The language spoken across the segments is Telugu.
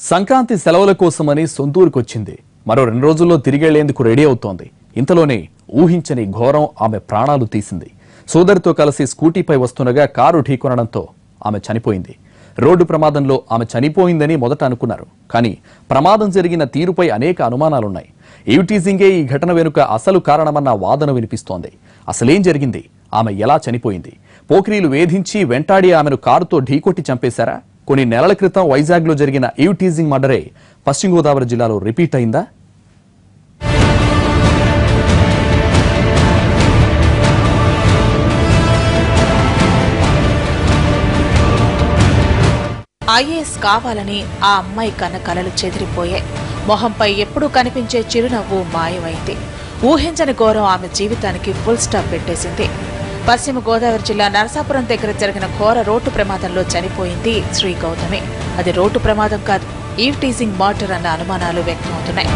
సంక్రాంతి సెలవుల కోసమని సొంతూరుకొచ్చింది మరో రెండు రోజుల్లో తిరిగేళ్లేందుకు రెడీ అవుతోంది ఇంతలోనే ఊహించని ఘోరం ఆమె ప్రాణాలు తీసింది సోదరితో కలిసి స్కూటీపై వస్తుండగా కారు ఢీకొనడంతో ఆమె చనిపోయింది రోడ్డు ప్రమాదంలో ఆమె చనిపోయిందని మొదట అనుకున్నారు కానీ ప్రమాదం జరిగిన తీరుపై అనేక అనుమానాలున్నాయి ఈవ్టీజింగే ఈ ఘటన వెనుక అసలు కారణమన్న వాదన వినిపిస్తోంది అసలేం జరిగింది ఆమె ఎలా చనిపోయింది పోకిరీలు వేధించి వెంటాడి ఆమెను కారుతో ఢీకొట్టి చంపేశారా కొన్ని నెలల క్రితం వైజాగ్లో జరిగిన ఈవ్ టీజింగ్ మర్డరే పశ్చిమ గోదావరి జిల్లాలో రిపీట్ అయిందా ఐఏఎస్ కావాలని ఆ అమ్మాయి కన్న కలలు చెదిరిపోయాయి మొహంపై ఎప్పుడూ కనిపించే చిరునవ్వు మాయమైంది ఊహించని ఘోరం ఆమె జీవితానికి ఫుల్ స్టాప్ పెట్టేసింది పశ్చిమ గోదావరి జిల్లా నరసాపురం దగ్గర జరిగిన ఘోర రోడ్డు ప్రమాదంలో చనిపోయింది శ్రీ గౌతమి అది రోడ్డు ప్రమాదం కాదు ఈవ్ టీజింగ్ మర్డర్ అన్న అనుమానాలు వ్యక్తమవుతున్నాయి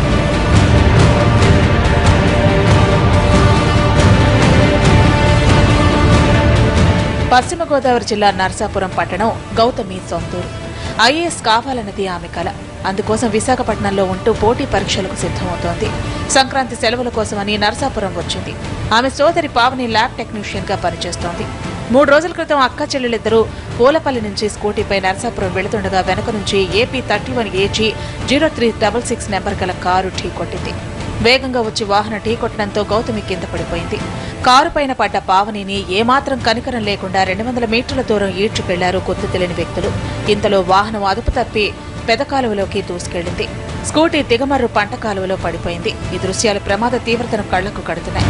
పశ్చిమ గోదావరి జిల్లా నర్సాపురం పట్టణం గౌతమి సొంతూరు ఐఏఎస్ కావాలన్నది ఆమె కల అందుకోసం విశాఖపట్నంలో ఉంటూ పోటీ పరీక్షలకు సిద్ధమవుతోంది సంక్రాంతి సెలవుల కోసమని నర్సాపురం వచ్చింది ఆమె సోదరి పావని ల్యాబ్ టెక్నీషియన్ గా పనిచేస్తోంది మూడు రోజుల క్రితం అక్క చెల్లెలిద్దరూ పూలపల్లి నుంచి స్కూటీపై నర్సాపురం వెళుతుండగా వెనక నుంచి AP thirty one AG zero three double six number గల కారు ఢీకొట్టింది వేగంగా వచ్చి వాహనం ఢీకొట్టడంతో గౌతమి కింద పడిపోయింది కారు పైన పడ్డ పావనిని ఏమాత్రం కనికరం లేకుండా రెండు వందల మీటర్ల దూరం ఈడ్చుకెళ్లారు గుర్తు తెలియని వ్యక్తులు ఇంతలో వాహనం అదుపు తప్పి పెద కాలువలోకి దూసుకెళ్లింది స్కూటీ దిగమర్రు పంట కాలువలో పడిపోయింది ఈ దృశ్యాలు ప్రమాద తీవ్రతను కళ్లకు కడుతున్నాయి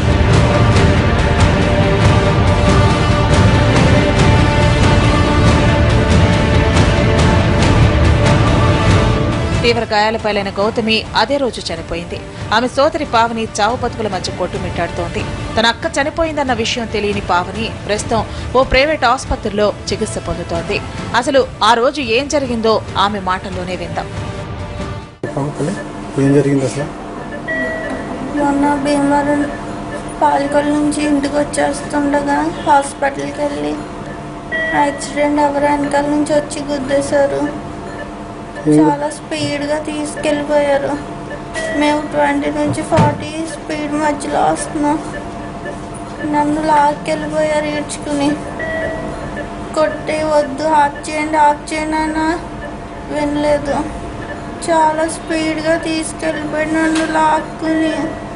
తీవ్ర గాయాలపాలైన గౌతమి అదే రోజు చనిపోయింది ఆమె సోదరి పావని చావు బతుకుల మధ్య కొట్టుమిట్టాడుతోంది తన అక్క చనిపోయిందన్న విషయం తెలియని పావని ప్రస్తుతం ఓ ప్రైవేట్ ఆసుపత్రిలో చికిత్స పొందుతోంది అసలు ఆ రోజు ఏం జరిగిందో ఆమె మాటల్లోనే విందాం పక్కనే ఏం జరిగింది అసలు మొన్న భీమవరం పాలకొల నుంచి ఇంటికి వచ్చేస్తుండగా హాస్పిటల్కి వెళ్ళి యాక్సిడెంట్ ఎవరు వెనకాల నుంచి వచ్చి గుద్దేశారు చాలా స్పీడ్గా తీసుకెళ్ళిపోయారు మేము ట్వంటీ నుంచి ఫార్టీ స్పీడ్ మధ్యలో వస్తున్నాం నన్ను లాక్కెళ్ళిపోయారు ఈడ్చుకుని కొట్టి వద్దు ఆక్ చేయండి ఆక్ చేయండి అన్న వినలేదు చాలా స్పీడ్గా తీసుకెళ్ళిపోయి నన్ను లాక్కుని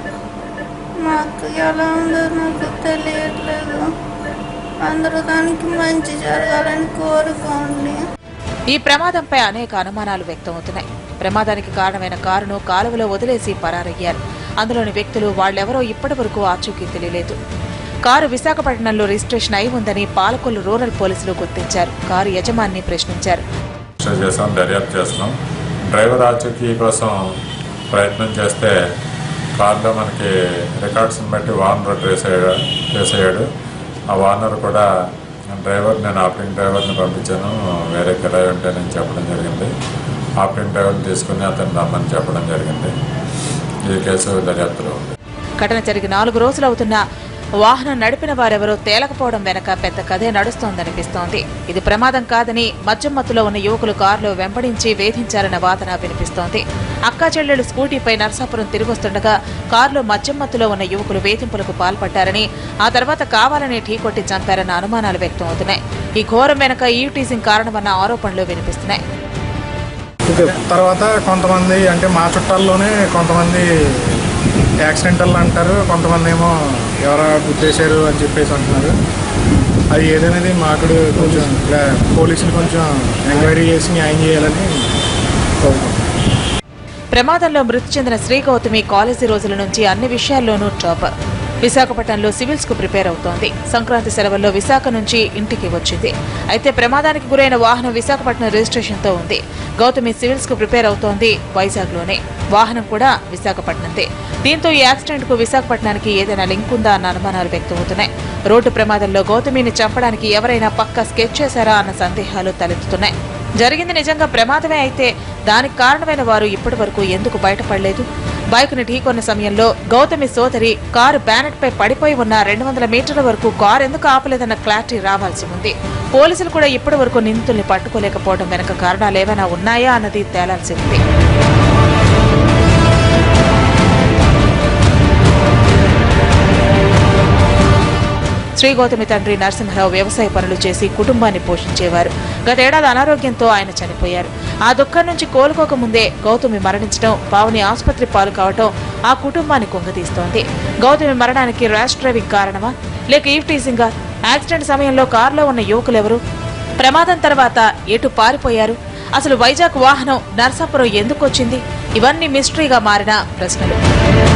మా అక్కకి ఎలా ఉందో నాకు తెలియట్లేదు అందరూ దానికి మంచి జరగాలని కోరుకోండి ఈ ప్రమాదంపై అనేక అనుమానాలు వ్యక్తమవుతున్నాయి ప్రమాదానికి కారణమైన కారును కాలువలో వదిలేసి పరారయ్యారు అందులోని వ్యక్తులు వాళ్ళెవరో ఇప్పటి వరకు ఆచూకీ తెలియలేదు కారు విశాఖపట్నంలో రిజిస్ట్రేషన్ అయి ఉందని పాలకొల్లు రూరల్ పోలీసులు గుర్తించారు కారు యజమాని ప్రశ్నించారు పరీక్ష చేసాం దర్యాప్తు చేస్తున్నాం డ్రైవర్ ఆచూకీ కోసం ప్రయత్నం చేస్తే కార్లో మనకి రికార్డ్స్ని బట్టి వార్నర్ ట్రేస్ అయ్యాడు ట్రేస్ అయ్యాడు ఆ వార్నర్ కూడా డ్రైవర్ నేను ఆపరేటింగ్ డ్రైవర్ని పంపించాను వేరే కిరాయి ఉంటే నేను చెప్పడం జరిగింది ఆపరేటింగ్ డ్రైవర్ని తీసుకుని అతను రమ్మని చెప్పడం జరిగింది ఈ కేసు దర్యాప్తులో ఉంది ఘటన జరిగి నాలుగు రోజులవుతున్నా వాహనం నడిపిన వారెవరో తేలకపోవడం వెనక పెద్ద కథే నడుస్తోందనిపిస్తోంది ఇది ప్రమాదం కాదని మద్యం మత్తులో ఉన్న యువకులు కారులో వెంబడించి వేధించారన్న వాదన వినిపిస్తోంది అక్కా చెల్లెలు స్కూటీపై నర్సాపురం తిరిగొస్తుండగా కారులో మద్యం మత్తులో ఉన్న యువకులు వేధింపులకు పాల్పడ్డారని ఆ తర్వాత కావాలని ఢీకొట్టి చంపారన్న అనుమానాలు వ్యక్తమవుతున్నాయి ఈ ఘోరం వెనక ఈవ్ టీజింగ్ కారణమన్న ఆరోపణలు వినిపిస్తున్నాయి ఓకే తర్వాత కొంతమంది అంటే మా చుట్టాల్లోనే కొంతమంది యాక్సిడెంటల్ అంటారు కొంతమంది ఏమో ఎవరో గుర్తేశారు అని చెప్పేసి అంటున్నారు అది ఏదనేది మాకు కొంచెం ఇలా పోలీసులు కొంచెం ఎంక్వైరీ చేసి న్యాయం చేయాలని కోరుకుంటున్నాం ప్రమాదంలో మృతి చెందిన శ్రీ గౌతమి కాలేజీ రోజుల నుంచి అన్ని విషయాల్లోనూ టాపర్ విశాఖపట్నంలో సివిల్స్ కు ప్రిపేర్ అవుతోంది సంక్రాంతి సెలవుల్లో విశాఖ నుంచి ఇంటికి వచ్చింది అయితే ప్రమాదానికి గురైన వాహనం విశాఖపట్నం రిజిస్ట్రేషన్ తో ఉంది గౌతమి సివిల్స్ కు ప్రిపేర్ అవుతోంది వైజాగ్ లోనే వాహనం కూడా విశాఖపట్నందే దీంతో ఈ యాక్సిడెంట్ కు విశాఖపట్నానికి ఏదైనా లింక్ ఉందా అన్న అనుమానాలు వ్యక్తమవుతున్నాయి రోడ్డు ప్రమాదంలో గౌతమిని చంపడానికి ఎవరైనా పక్క స్కెచ్ చేశారా అన్న సందేహాలు తలెత్తుతున్నాయి జరిగింది నిజంగా ప్రమాదమే అయితే దానికి కారణమైన వారు ఇప్పటి వరకు ఎందుకు బయటపడలేదు బైక్ ని ఢీకొన్న సమయంలో గౌతమి సోదరి కారు బ్యానెట్ పై పడిపోయి ఉన్న రెండు వందల మీటర్ల వరకు కారు ఎందుకు ఆపలేదన్న క్లారిటీ రావాల్సి ఉంది పోలీసులు కూడా ఇప్పటి వరకు నిందితుల్ని పట్టుకోలేకపోవడం వెనక కారణాలు ఏమైనా ఉన్నాయా అన్నది తేలాల్సి ఉంది శ్రీ గౌతమి తండ్రి నరసింహరావు వ్యవసాయ పనులు చేసి కుటుంబాన్ని పోషించేవారు గతేడాది అనారోగ్యంతో ఆయన చనిపోయారు ఆ దుఃఖం నుంచి కోలుకోకముందే గౌతమి మరణించడం పావుని ఆసుపత్రి పాలు కావటం ఆ కుటుంబాన్ని కుంగతీస్తోంది గౌతమి మరణానికి ర్యాష్ డ్రైవింగ్ కారణమా లేక ఈవ్ టీజింగా యాక్సిడెంట్ సమయంలో కారులో ఉన్న యువకులెవరు ప్రమాదం తర్వాత ఎటు పారిపోయారు అసలు వైజాగ్ వాహనం నర్సాపురం ఎందుకు వచ్చింది ఇవన్నీ మిస్టరీగా మారిన ప్రశ్నలు